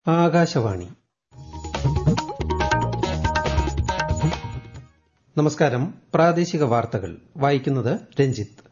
ആകാശവാണി നമസ്കാരം പ്രാദേശിക വാർത്തകൾ വായിക്കുന്നത് രഞ്ജിത്ത്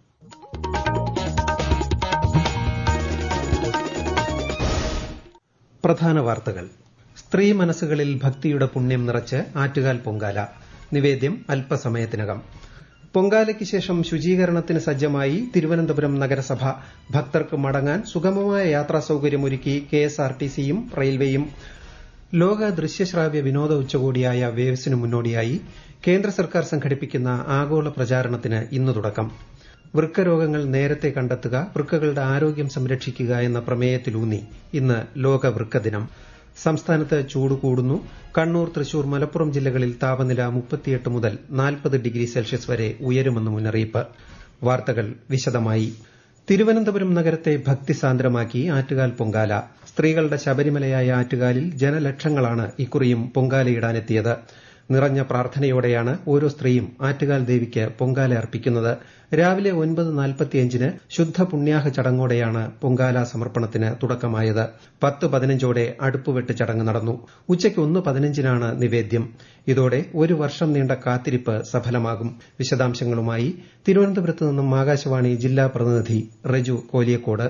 പ്രധാന വാർത്തകൾ സ്ത്രീ മനസ്സുകളിൽ ഭക്തിയുടെ പുണ്യം നിറച്ച് ആറ്റുകാൽ പൊങ്കാല നിവേദ്യം അല്പസമയത്തിനകം പൊങ്കാലയ്ക്ക് ശേഷം ശുചീകരണത്തിന് സജ്ജമായി തിരുവനന്തപുരം നഗരസഭ ഭക്തർക്ക് മടങ്ങാൻ സുഗമമായ യാത്രാ സൌകര്യമൊരുക്കി കെഎസ്ആർടിസിയും റെയിൽവേയും ലോക ദൃശ്യശ്രാവ്യ വിനോദ ഉച്ചകോടിയായ വേവ്സിന് മുന്നോടിയായി കേന്ദ്ര സർക്കാർ സംഘടിപ്പിക്കുന്ന ആഗോള പ്രചാരണത്തിന് ഇന്ന് തുടക്കം വൃക്കരോഗങ്ങൾ നേരത്തെ കണ്ടെത്തുക വൃക്കകളുടെ ആരോഗ്യം സംരക്ഷിക്കുക എന്ന പ്രമേയത്തിലൂന്നി ഇന്ന് ലോക വൃക്ക ദിനം സംസ്ഥാനത്ത് ചൂട് കൂടുന്നു കണ്ണൂർ തൃശൂർ മലപ്പുറം ജില്ലകളിൽ താപനില മുപ്പത്തിയെട്ട് മുതൽ നാൽപ്പത് ഡിഗ്രി സെൽഷ്യസ് വരെ ഉയരുമെന്ന് മുന്നറിയിപ്പ് വാർത്തകൾ വിശദമായി തിരുവനന്തപുരം നഗരത്തെ ഭക്തിസാന്ദ്രമാക്കി ആറ്റുകാൽ പൊങ്കാല സ്ത്രീകളുടെ ശബരിമലയായ ആറ്റുകാലിൽ ജനലക്ഷങ്ങളാണ് ഇക്കുറിയും പൊങ്കാലയിടാനെത്തിയത് നിറഞ്ഞ പ്രാർത്ഥനയോടെയാണ് ഓരോ സ്ത്രീയും ആറ്റുകാൽ ദേവിക്ക് പൊങ്കാല അർപ്പിക്കുന്നത് രാവിലെ ഒൻപത് നാൽപ്പത്തിയഞ്ചിന് ശുദ്ധ പുണ്യാഹ ചടങ്ങോടെയാണ് പൊങ്കാല സമർപ്പണത്തിന് തുടക്കമായത് പത്ത് പതിനഞ്ചോടെ അടുപ്പുവെട്ട് ചടങ്ങ് നടന്നു ഉച്ചയ്ക്ക് ഒന്ന് പതിനഞ്ചിനാണ് നിവേദ്യം ഇതോടെ ഒരു വർഷം നീണ്ട കാത്തിരിപ്പ് സഫലമാകും വിശദാംശങ്ങളുമായി തിരുവനന്തപുരത്ത് നിന്നും ആകാശവാണി ജില്ലാ പ്രതിനിധി റെജു കോലിയക്കോട്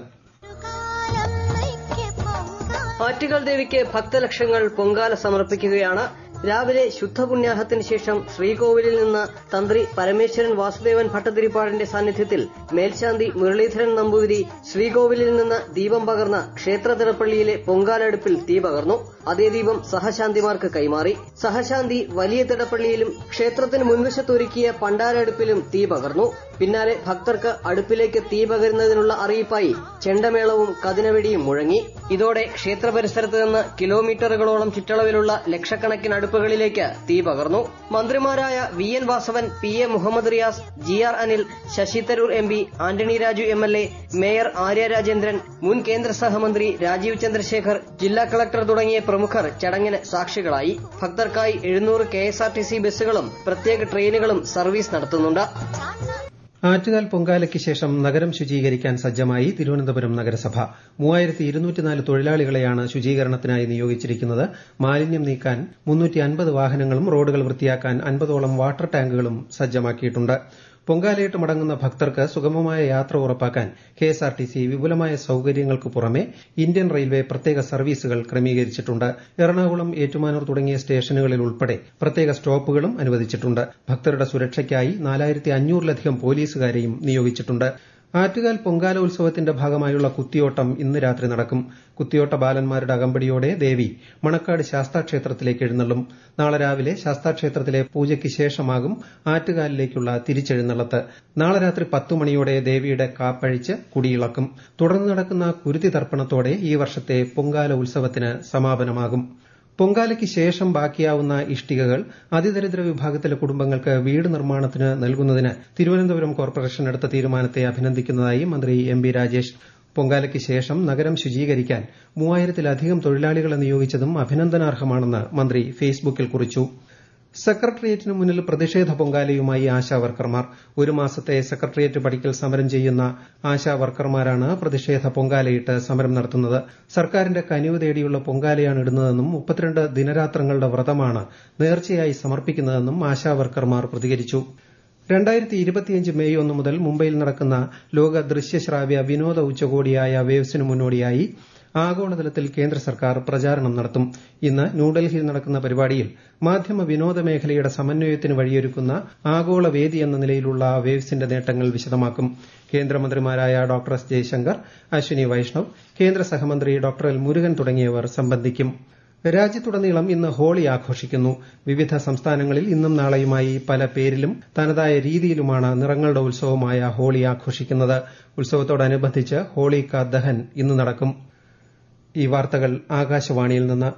ആറ്റുകാൽ ദേവിക്ക് ഭക്തലക്ഷങ്ങൾ പൊങ്കാല സമർപ്പിക്കുകയാണ് രാവിലെ ശുദ്ധപുണ്യാഹത്തിന് ശേഷം ശ്രീകോവിലിൽ നിന്ന് തന്ത്രി പരമേശ്വരൻ വാസുദേവൻ ഭട്ടതിരിപ്പാടിന്റെ സാന്നിധ്യത്തിൽ മേൽശാന്തി മുരളീധരൻ നമ്പൂതിരി ശ്രീകോവിലിൽ നിന്ന് ദീപം പകർന്ന് ക്ഷേത്ര തിടപ്പള്ളിയിലെ പൊങ്കാലടുപ്പിൽ തീ പകർന്നു അതേ ദീപം സഹശാന്തിമാർക്ക് കൈമാറി സഹശാന്തി വലിയ തിടപ്പള്ളിയിലും ക്ഷേത്രത്തിന് മുൻവശത്തൊരുക്കിയ പണ്ടാരടുപ്പിലും തീ പകർന്നു പിന്നാലെ ഭക്തർക്ക് അടുപ്പിലേക്ക് തീ പകരുന്നതിനുള്ള അറിയിപ്പായി ചെണ്ടമേളവും കതിനവെടിയും മുഴങ്ങി ഇതോടെ ക്ഷേത്ര പരിസരത്ത് നിന്ന് കിലോമീറ്ററുകളോളം ചുറ്റളവിലുള്ള ലക്ഷക്കണക്കിന് അടുപ്പുകളിലേക്ക് തീ പകർന്നു മന്ത്രിമാരായ V N Vasavan P A Muhammad Riyas G R Anil Shashi Tharoor M P Antony Raju M L A mayor Arya Rajendran മുൻ കേന്ദ്ര സഹമന്ത്രി രാജീവ് ചന്ദ്രശേഖർ ജില്ലാ കളക്ടർ തുടങ്ങിയ പ്രമുഖർ ചടങ്ങിന് സാക്ഷികളായി ഭക്തർക്കായി എഴുന്നൂറ് K S R T C ബസ്സുകളും പ്രത്യേക ട്രെയിനുകളും സർവീസ് നടത്തുന്നുണ്ട് ആറ്റുകാൽ പൊങ്കാലയ്ക്ക് ശേഷം നഗരം ശുചീകരിക്കാൻ സജ്ജമായി തിരുവനന്തപുരം നഗരസഭ മൂവായിരത്തി ഇരുന്നൂറ്റിനാല് തൊഴിലാളികളെയാണ് ശുചീകരണത്തിനായി നിയോഗിച്ചിരിക്കുന്നത് മാലിന്യം നീക്കാൻ മുന്നൂറ്റി അൻപത് വാഹനങ്ങളും റോഡുകൾ വൃത്തിയാക്കാൻ അൻപതോളം വാട്ടർ ടാങ്കുകളും സജ്ജമാക്കിയിട്ടുണ്ട് പൊങ്കാലയിട്ട് മടങ്ങുന്ന ഭക്തർക്ക് സുഗമമായ യാത്ര ഉറപ്പാക്കാൻ കെഎസ്ആർടിസി വിപുലമായ സൌകര്യങ്ങൾക്ക് പുറമെ ഇന്ത്യൻ റെയിൽവേ പ്രത്യേക സർവീസുകൾ ക്രമീകരിച്ചിട്ടുണ്ട് എറണാകുളം ഏറ്റുമാനൂർ തുടങ്ങിയ സ്റ്റേഷനുകളിൽ ഉൾപ്പെടെ പ്രത്യേക സ്റ്റോപ്പുകളും അനുവദിച്ചിട്ടുണ്ട് ഭക്തരുടെ സുരക്ഷയ്ക്കായി നാലായിരത്തി അഞ്ഞൂറിലധികം പോലീസുകാരെയും നിയോഗിച്ചിട്ടുണ്ട് ആറ്റുകാൽ പൊങ്കാല ഉത്സവത്തിന്റെ ഭാഗമായുള്ള കുത്തിയോട്ടം ഇന്ന് രാത്രി നടക്കും കുത്തിയോട്ട ബാലന്മാരുടെ അകമ്പടിയോടെ ദേവി മണക്കാട് ശാസ്താക്ഷേത്രത്തിലേക്ക് എഴുന്നള്ളും നാളെ രാവിലെ ശാസ്താക്ഷേത്രത്തിലെ പൂജയ്ക്ക് ശേഷമാകും ആറ്റുകാലിലേക്കുള്ള തിരിച്ചെഴുന്നള്ളത്ത് നാളെ രാത്രി പത്തു മണിയോടെ ദേവിയുടെ കാപ്പഴിച്ച് കുടിയിളക്കും തുടർന്ന് നടക്കുന്ന കുരുതി തർപ്പണത്തോടെ ഈ വർഷത്തെ പൊങ്കാല ഉത്സവത്തിന് സമാപനമാകും പൊങ്കാലയ്ക്ക് ശേഷം ബാക്കിയാവുന്ന ഇഷ്ടികകൾ അതിദരിദ്ര വിഭാഗത്തിലെ കുടുംബങ്ങൾക്ക് വീട് നിർമ്മാണത്തിന് നൽകുന്നതിന് തിരുവനന്തപുരം കോർപ്പറേഷൻ എടുത്ത തീരുമാനത്തെ അഭിനന്ദിക്കുന്നതായി മന്ത്രി എം ബി രാജേഷ് പൊങ്കാലയ്ക്ക് ശേഷം നഗരം ശുചീകരിക്കാൻ മൂവായിരത്തിലധികം തൊഴിലാളികളെ നിയോഗിച്ചതും അഭിനന്ദനാർഹമാണെന്ന് മന്ത്രി ഫേസ്ബുക്കിൽ കുറിച്ചു സെക്രട്ടേറിയറ്റിന് മുന്നിൽ പ്രതിഷേധ പൊങ്കാലയുമായി ആശാ വർക്കർമാർ ഒരു മാസത്തെ സെക്രട്ടേറിയറ്റ് പടിക്കൽ സമരം ചെയ്യുന്ന ആശാ വർക്കർമാരാണ് പ്രതിഷേധ പൊങ്കാലയിട്ട് സമരം നടത്തുന്നത് സർക്കാരിന്റെ കനിവ് തേടിയുള്ള പൊങ്കാലയാണ് ഇടുന്നതെന്നും മുപ്പത്തിരണ്ട് ദിനരാത്രങ്ങളുടെ വ്രതമാണ് നേർച്ചയായി സമർപ്പിക്കുന്നതെന്നും ആശാ വർക്കർമാർ പ്രതികരിച്ചു രണ്ടായിരത്തി ഇരുപത്തിയഞ്ച് മെയ് ഒന്ന് മുതൽ മുംബൈയിൽ നടക്കുന്ന ലോക ദൃശ്യശ്രാവ്യ വിനോദ ഉച്ചകോടിയായ വേവ്സിന് മുന്നോടിയായി ആഗോളതലത്തിൽ കേന്ദ്ര സർക്കാർ പ്രചാരണം നടത്തും ഇന്ന് ന്യൂഡൽഹിയിൽ നടക്കുന്ന പരിപാടിയിൽ മാധ്യമ വിനോദ മേഖലയുടെ സമന്വയത്തിന് വഴിയൊരുക്കുന്ന ആഗോള വേദി എന്ന നിലയിലുള്ള വേവ്സിന്റെ നേട്ടങ്ങൾ വിശദമാക്കും കേന്ദ്രമന്ത്രിമാരായ ഡോക്ടർ എസ് ജയശങ്കർ അശ്വിനി വൈഷ്ണവ് കേന്ദ്ര സഹമന്ത്രി ഡോക്ടർ എൽ മുരുകൻ തുടങ്ങിയവർ സംബന്ധിക്കും രാജ്യത്തുടനീളം ഇന്ന് ഹോളി ആഘോഷിക്കുന്നു വിവിധ സംസ്ഥാനങ്ങളിൽ ഇന്നും നാളെയുമായി പല പേരിലും തനതായ രീതിയിലുമാണ് നിറങ്ങളുടെ ഉത്സവമായ ഹോളി ആഘോഷിക്കുന്നത് ഉത്സവത്തോടനുബന്ധിച്ച് ഹോളി കാ ദഹൻ ഇന്ന് നടക്കും ഈ വാർത്തകൾ ആകാശവാണിയിൽ നിന്ന്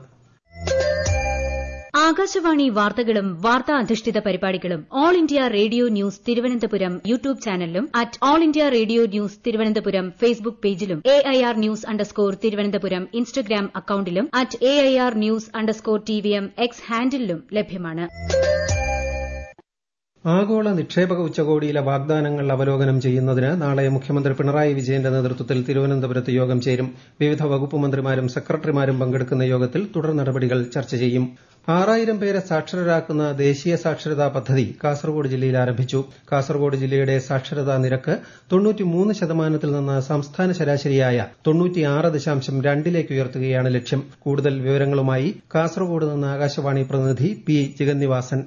ആകാശവാണി വാർത്തകളും വാർത്താ അധിഷ്ഠിത പരിപാടികളും all India radio news Thiruvananthapuram YouTube ചാനലിലും at all India radio news Thiruvananthapuram Facebook പേജിലും A I R news underscore Thiruvananthapuram Instagram അക്കൌണ്ടിലും at A I R news underscore T V M X ഹാൻഡിലും ലഭ്യമാണ് ആഗോള നിക്ഷേപക ഉച്ചകോടിയിലെ വാഗ്ദാനങ്ങൾ അവലോകനം ചെയ്യുന്നതിന് നാളെ മുഖ്യമന്ത്രി പിണറായി വിജയന്റെ നേതൃത്വത്തിൽ തിരുവനന്തപുരത്ത് യോഗം ചേരും വിവിധ വകുപ്പ് മന്ത്രിമാരും സെക്രട്ടറിമാരും പങ്കെടുക്കുന്ന യോഗത്തിൽ തുടർ നടപടികൾ ചർച്ച ചെയ്യും ആറായിരം പേരെ സാക്ഷരരാക്കുന്ന ദേശീയ സാക്ഷരതാ പദ്ധതി കാസർഗോഡ് ജില്ലയിൽ ആരംഭിച്ചു കാസർഗോഡ് ജില്ലയുടെ സാക്ഷരതാ നിരക്ക് തൊണ്ണൂറ്റിമൂന്ന് ശതമാനത്തിൽ നിന്ന് സംസ്ഥാന ശരാശരിയായ തൊണ്ണൂറ്റിയാറ് ദശാംശം രണ്ടിലേക്ക് ഉയർത്തുകയാണ് ലക്ഷ്യം കൂടുതൽ വിവരങ്ങളുമായി കാസർഗോഡ് നിന്ന് ആകാശവാണി പ്രതിനിധി പി ജഗന്നിവാസൻ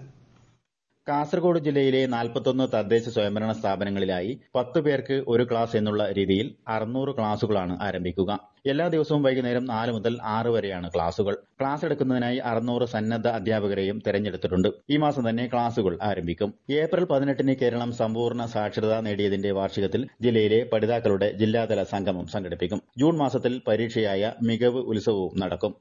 കാസർഗോഡ് ജില്ലയിലെ നാൽപ്പത്തൊന്ന് തദ്ദേശ സ്വയംഭരണ സ്ഥാപനങ്ങളിലായി പത്ത് പേർക്ക് ഒരു ക്ലാസ് എന്നുള്ള രീതിയിൽ അറുന്നൂറ് ക്ലാസുകളാണ് ആരംഭിക്കുക എല്ലാ ദിവസവും വൈകുന്നേരം നാല് മുതൽ ആറ് വരെയാണ് ക്ലാസുകൾ ക്ലാസ് എടുക്കുന്നതിനായി അറുന്നൂറ് സന്നദ്ധ അധ്യാപകരെയും തെരഞ്ഞെടുത്തിട്ടുണ്ട് ഈ മാസം തന്നെ ക്ലാസുകൾ ആരംഭിക്കും ഏപ്രിൽ പതിനെട്ടിന് കേരളം സമ്പൂർണ്ണ സാക്ഷരത നേടിയതിന്റെ വാർഷികത്തിൽ ജില്ലയിലെ പഠിതാക്കളുടെ ജില്ലാതല സംഗമം സംഘടിപ്പിക്കും ജൂൺ മാസത്തിൽ പരീക്ഷയായ മികവ് ഉത്സവവും നടക്കും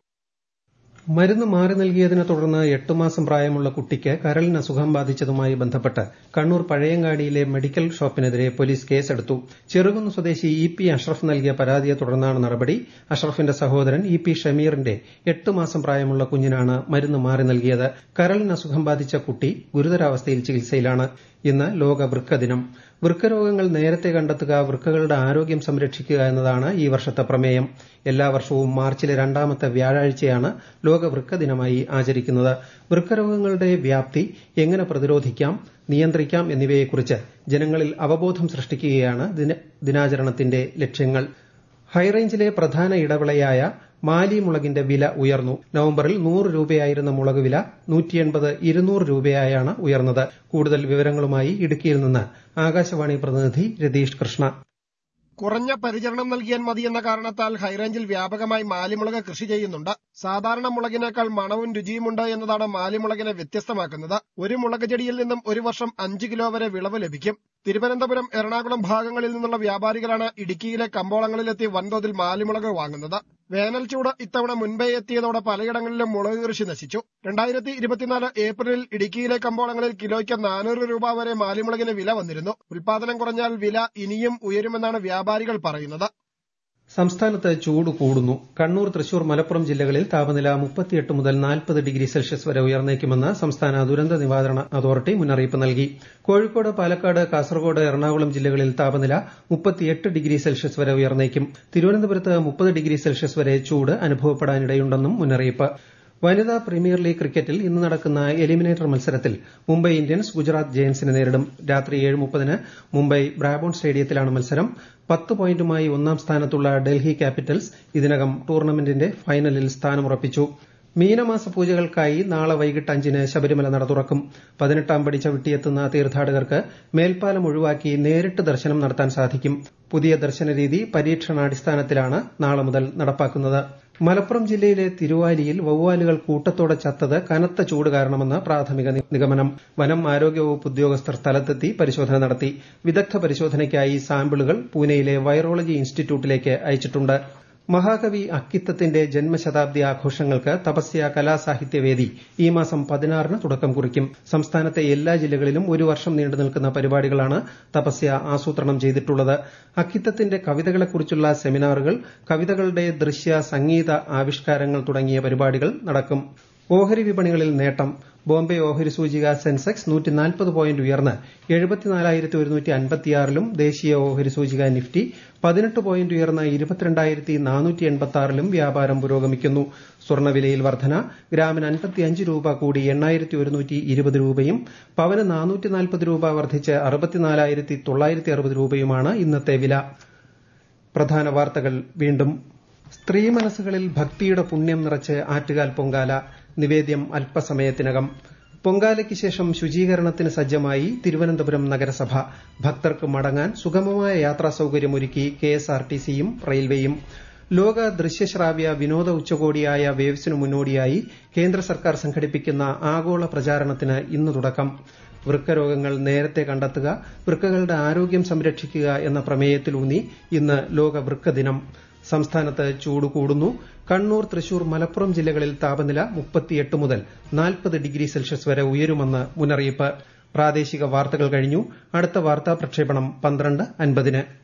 മരുന്ന് മാറി നൽകിയതിനെ തുടർന്ന് എട്ട് മാസം പ്രായമുള്ള കുട്ടിക്ക് കരളിന് അസുഖം ബാധിച്ചതുമായി ബന്ധപ്പെട്ട് കണ്ണൂർ പഴയങ്ങാടിയിലെ മെഡിക്കൽ ഷോപ്പിനെതിരെ പോലീസ് കേസെടുത്തു ചെറുകുന്ന് സ്വദേശി ഇ പി അഷ്റഫ് നൽകിയ പരാതിയെ തുടർന്നാണ് നടപടി അഷ്റഫിന്റെ സഹോദരൻ ഇ പി ഷമീറിന്റെ എട്ട് മാസം പ്രായമുള്ള കുഞ്ഞിനാണ് മരുന്ന് മാറി നൽകിയത് കരളിന് അസുഖം ബാധിച്ച കുട്ടി ഗുരുതരാവസ്ഥയിൽ ചികിത്സയിലാണ് ഇന്ന് ലോക വൃക്ക ദിനം വൃക്കരോഗങ്ങൾ നേരത്തെ കണ്ടെത്തുക വൃക്കകളുടെ ആരോഗ്യം സംരക്ഷിക്കുക എന്നതാണ് ഈ വർഷത്തെ പ്രമേയം എല്ലാ വർഷവും മാർച്ചിലെ രണ്ടാമത്തെ വ്യാഴാഴ്ചയാണ് ലോക വൃക്ക ദിനമായി ആചരിക്കുന്നത് വൃക്കരോഗങ്ങളുടെ വ്യാപ്തി എങ്ങനെ പ്രതിരോധിക്കാം നിയന്ത്രിക്കാം എന്നിവയെക്കുറിച്ച് ജനങ്ങളിൽ അവബോധം സൃഷ്ടിക്കുകയാണ് ദിനാചരണത്തിന്റെ ലക്ഷ്യങ്ങൾ ഹൈറേഞ്ചിലെ പ്രധാന ഇടവിളയായ മാലി മുളകിന്റെ വില ഉയർന്നു നവംബറിൽ നൂറ് രൂപയായിരുന്ന മുളക് വില നൂറ്റിയെൺപത് ഇരുന്നൂറ് രൂപയായാണ് ഉയർന്നത് കൂടുതൽ വിവരങ്ങളുമായി ഇടുക്കിയിൽ നിന്ന് ആകാശവാണി പ്രതിനിധി രതീഷ് കൃഷ്ണ കുറഞ്ഞ പരിചരണം നൽകിയാൽ മതിയെന്ന കാരണത്താൽ ഹൈറേഞ്ചിൽ വ്യാപകമായി മാലിമുളക് കൃഷി ചെയ്യുന്നുണ്ട് സാധാരണ മുളകിനേക്കാൾ മണവും രുചിയുമുണ്ട് എന്നതാണ് മാലിമുളകിനെ വ്യത്യസ്തമാക്കുന്നത് ഒരു മുളക് ചെടിയിൽ നിന്നും ഒരു വർഷം അഞ്ച് കിലോ വരെ വിളവ് ലഭിക്കും തിരുവനന്തപുരം എറണാകുളം ഭാഗങ്ങളിൽ നിന്നുള്ള വ്യാപാരികളാണ് ഇടുക്കിയിലെ കമ്പോളങ്ങളിലെത്തി വൻതോതിൽ മാലിമുളക് വാങ്ങുന്നത് വേനൽ ചൂട് ഇത്തവണ മുൻപേ എത്തിയതോടെ പലയിടങ്ങളിലും മുളക് കൃഷി നശിച്ചു രണ്ടായിരത്തി ഇരുപത്തിനാല് ഏപ്രിലിൽ ഇടുക്കിയിലെ കമ്പോളങ്ങളിൽ കിലോയ്ക്ക് നാനൂറ് രൂപ വരെ മാലിമുളകിന് വില വന്നിരുന്നു ഉൽപാദനം കുറഞ്ഞാൽ വില ഇനിയും ഉയരുമെന്നാണ് വ്യാപാരികൾ പറയുന്നത് സംസ്ഥാനത്ത് ചൂട് കൂടുന്നു കണ്ണൂർ തൃശൂർ മലപ്പുറം ജില്ലകളിൽ താപനില മുപ്പത്തിയെട്ട് മുതൽ നാൽപ്പത് ഡിഗ്രി സെൽഷ്യസ് വരെ ഉയർന്നേക്കുമെന്ന് സംസ്ഥാന ദുരന്ത നിവാരണ അതോറിറ്റി മുന്നറിയിപ്പ് നൽകി കോഴിക്കോട് പാലക്കാട് കാസർഗോഡ് എറണാകുളം ജില്ലകളിൽ താപനില മുപ്പത്തിയെട്ട് ഡിഗ്രി സെൽഷ്യസ് വരെ ഉയർന്നേക്കും തിരുവനന്തപുരത്ത് മുപ്പത് ഡിഗ്രി സെൽഷ്യസ് വരെ ചൂട് അനുഭവപ്പെടാനിടയുണ്ടെന്നും മുന്നറിയിപ്പ് വനിതാ പ്രീമിയർ ലീഗ് ക്രിക്കറ്റിൽ ഇന്ന് നടക്കുന്ന എലിമിനേറ്റർ മത്സരത്തിൽ മുംബൈ ഇന്ത്യൻസ് ഗുജറാത്ത് ജയൻസിനെ നേരിടും രാത്രി ഏഴ് മുപ്പതിന് മുംബൈ ബ്രാബോൺ സ്റ്റേഡിയത്തിലാണ് മത്സരം പത്ത് പോയിന്റുമായി ഒന്നാം സ്ഥാനത്തുള്ള ഡൽഹി ക്യാപിറ്റൽസ് ഇതിനകം ടൂർണമെന്റിന്റെ ഫൈനലിൽ സ്ഥാനമുറപ്പിച്ചു മീനമാസ പൂജകൾക്കായി നാളെ വൈകിട്ട് അഞ്ചിന് ശബരിമല നട തുറക്കും പതിനെട്ടാം പടി ചവിട്ടിയെത്തുന്ന തീർത്ഥാടകർക്ക് മേൽപ്പാലം ഒഴിവാക്കി നേരിട്ട് ദർശനം നടത്താൻ സാധിക്കും പുതിയ ദർശന രീതി പരീക്ഷണാടിസ്ഥാനത്തിലാണ് നാളെ മുതൽ നടപ്പാക്കുന്നത് മലപ്പുറം ജില്ലയിലെ തിരുവാലിയിൽ വവ്വാലുകൾ കൂട്ടത്തോടെ ചത്തത് കനത്ത ചൂട് കാരണമെന്ന് പ്രാഥമിക നിഗമനം വനം ആരോഗ്യവകുപ്പ് ഉദ്യോഗസ്ഥർ സ്ഥലത്തെത്തി പരിശോധന നടത്തി വിദഗ്ധ പരിശോധനയ്ക്കായി സാമ്പിളുകൾ പൂനെയിലെ വൈറോളജി ഇൻസ്റ്റിറ്റ്യൂട്ടിലേക്ക് അയച്ചിട്ടുണ്ട് മഹാകവി അക്കിത്തത്തിന്റെ ജന്മശതാബ്ദി ആഘോഷങ്ങൾക്ക് തപസ്യ കലാസാഹിത്യവേദി ഈ മാസം പതിനാറിന് തുടക്കം കുറിക്കും സംസ്ഥാനത്തെ എല്ലാ ജില്ലകളിലും ഒരു വർഷം നീണ്ടു നിൽക്കുന്ന പരിപാടികളാണ് തപസ്യ ആസൂത്രണം ചെയ്തിട്ടുള്ളത് അക്കിത്തത്തിന്റെ കവിതകളെക്കുറിച്ചുള്ള സെമിനാറുകൾ കവിതകളുടെ ദൃശ്യ സംഗീത ആവിഷ്കാരങ്ങൾ തുടങ്ങിയ പരിപാടികൾ നടക്കും ഓഹരി വിപണികളിൽ നേട്ടം ബോംബെ ഓഹരി സൂചിക സെൻസെക്സ് നൂറ്റി നാൽപ്പത് പോയിന്റ് ഉയർന്ന് എഴുപത്തിനാലായിരത്തി ഒരുന്നൂറ്റി അൻപത്തിയാറിലും ദേശീയ ഓഹരി സൂചിക നിഫ്റ്റി പതിനെട്ട് പോയിന്റ് ഉയർന്ന് ഇരുപത്തിരണ്ടായിരത്തി നാനൂറ്റി എൺപത്തി ആറിലും വ്യാപാരം പുരോഗമിക്കുന്നു സ്വർണ്ണവിലയിൽ വർധന ഗ്രാമിന് അൻപത്തിയഞ്ച് രൂപ കൂടി എണ്ണായിരത്തി ഒരുന്നൂറ്റി ഇരുപത് രൂപയും പവന് നാനൂറ്റി നാൽപ്പത് രൂപ വർദ്ധിച്ച് അറുപത്തിനാലായിരത്തി തൊള്ളായിരത്തി അറുപത് രൂപയുമാണ് ഇന്നത്തെ വില പ്രധാന വാർത്തകൾ വീണ്ടും സ്ത്രീ മനസ്സുകളിൽ ഭക്തിയുടെ പുണ്യം നിറച്ച് ആറ്റുകാൽ പൊങ്കാല നിവേദ്യം അല്പസമയത്തിനകം പൊങ്കാലയ്ക്ക് ശേഷം ശുചീകരണത്തിന് സജ്ജമായി തിരുവനന്തപുരം നഗരസഭ ഭക്തർക്ക് മടങ്ങാൻ സുഗമമായ യാത്രാ സൌകര്യമൊരുക്കി കെഎസ്ആർടിസിയും റെയിൽവേയും ലോക ദൃശ്യശ്രാവ്യ വിനോദ ഉച്ചകോടിയായ വേവ്സിനു മുന്നോടിയായി കേന്ദ്ര സർക്കാർ സംഘടിപ്പിക്കുന്ന ആഗോള പ്രചാരണത്തിന് ഇന്ന് തുടക്കം വൃക്കരോഗങ്ങൾ നേരത്തെ കണ്ടെത്തുക വൃക്കകളുടെ ആരോഗ്യം സംരക്ഷിക്കുക എന്ന പ്രമേയത്തിലൂന്നി ഇന്ന് ലോക വൃക്ക ദിനം സംസ്ഥാനത്ത് ചൂട് കൂടുന്നു കണ്ണൂർ തൃശൂർ മലപ്പുറം ജില്ലകളിൽ താപനില മുപ്പത്തിയെട്ട് മുതൽ നാൽപ്പത് ഡിഗ്രി സെൽഷ്യസ് വരെ ഉയരുമെന്ന് മുന്നറിയിപ്പ് പ്രാദേശിക വാർത്തകൾ കഴിഞ്ഞു അടുത്ത വാർത്താ പ്രക്ഷേപണം പന്ത്രണ്ട് അൻപതിന്